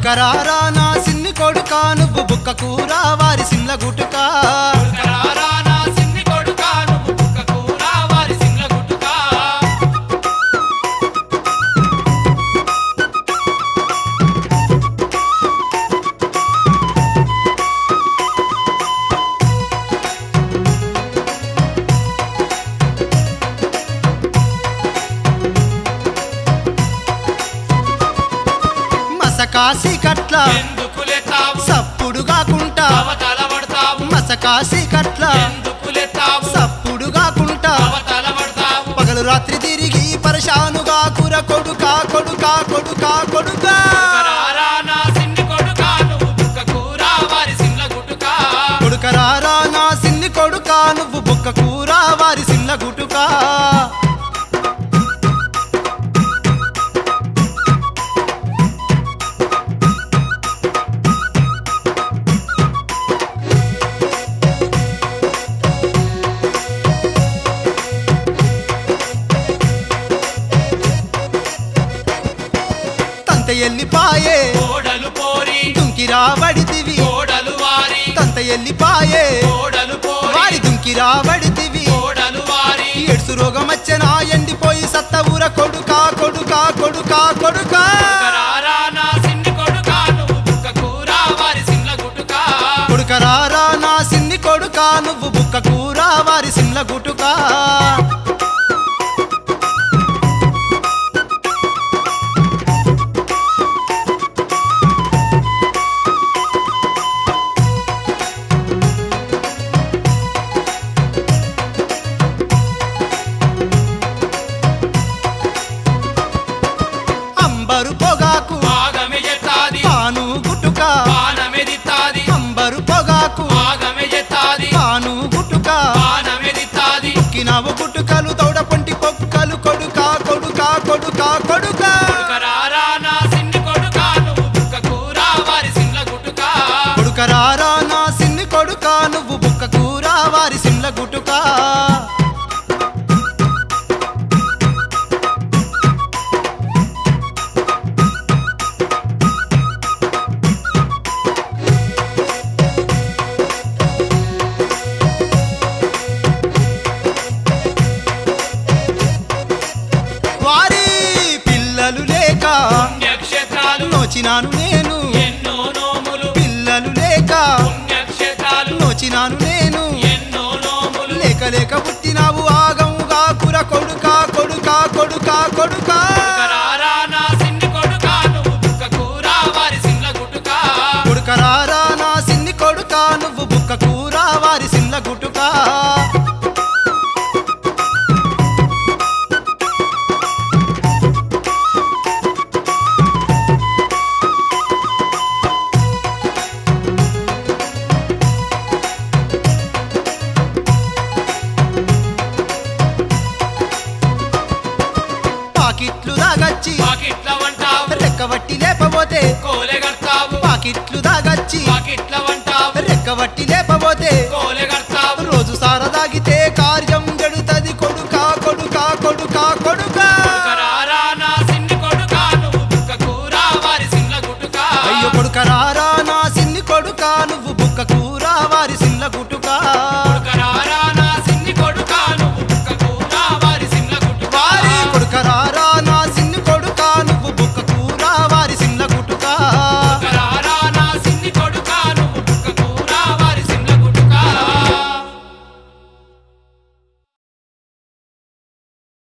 కొడుకరారా నా సిన్ని కొడుక నువ్వు బుక్క కూర వారి సిమ్ల గుటుక కొడుకరారా నా సిన్ని కొడుకా, నువ్వు కుక్క కూర, వారి సింగ్ల గుట్టుకా. మసకాసి కట్ల ఎందుకులెత్తావు? సప్పుడు కాకుంటా అవతల పడతావు. మసకాసి కట్ల ఎందుకులెత్తావు? సప్పుడు కాకుంటా అవతల పడతావు. పగలు రాత్రి తిరిగి పరశానుగా కూర కొడుక కొడుక కొడుక కొడుక కొడుకరారా నా సిన్ని కొడుకా, నువ్వు కుక్క కూర, వారి సింగ్ల గుట్టుకా. కొడుకరారా నా సిన్ని కొడుక నువ్వు బుక్క కూర వారి సిమ్ల గుటుక తంత ఎల్లిపాయే కోడలు పోరి దుంకిరా బడితివి కోడలు వారి తంత ఎల్లిపాయే కోడలు పోరి వారి దుంకిరా బడితివి కోడలు వారి ఎడ్సు రోగం వచ్చెనా ఎండిపోయి సత్త ఊర కొడుక కొడుక కొడుక కొడుక కొడుకరారా నా సిన్ని కొడుకా, నువ్వు కుక్క కూర, వారి సింగ్ల గుట్టుకా. కొడుకరారా నా సిన్ని కొడుక నువ్వు బుక్క కూర వారి సిమ్ల గుటుక అంబరు పొగాకు ఆగమె జెత్తాది, పాను గుటుక పానమెదిత్తాది. అంబరు పొగాకు ఆగమె జెత్తాది, పాను గుటుక పానమెదిత్తాది. కినావు గుటుకలు తౌడ పొంటి పొక్కలు కొడుక కొడుక కొడుక కొడుక కొడుకరారా నా సిన్ని కొడుకా, నువ్వు కుక్క కూర, వారి సింగ్ల గుట్టుకా. కొడుకరారా నా సిన్ని కొడుక నువ్వు బుక్క కూర వారి సిమ్ల గుటుక వారి పిల్లలు లేక పుణ్యక్షేత్రాలు నోచినాను నేను ఎన్నో నోములు పిల్లలు లేక పుణ్యక్షేత్రాలు నోచినాను నేను ఎన్నో నోములు లేక లేక పుట్టినావు ఆగముగా కుర కొడుక కొడుక కొడుక కొడుక కొడుకరారా నా సిన్ని కొడుకా, నువ్వు కుక్క కూర, వారి సింగ్ల గుట్టుకా. కొడుకరారా నా సిన్ని కొడుక నువ్వు బుక్క కూర వారి సిమ్ల గుటుక పాకిట్లు దాగచ్చి పాకిట్ల వంటావు రెక్కవట్టి లేపబోతే కోలెగడతావు పాకిట్లు దాగచ్చి పాకిట్ల వంటావు రెక్కవట్టి లేపబోతే కోలెగడతావు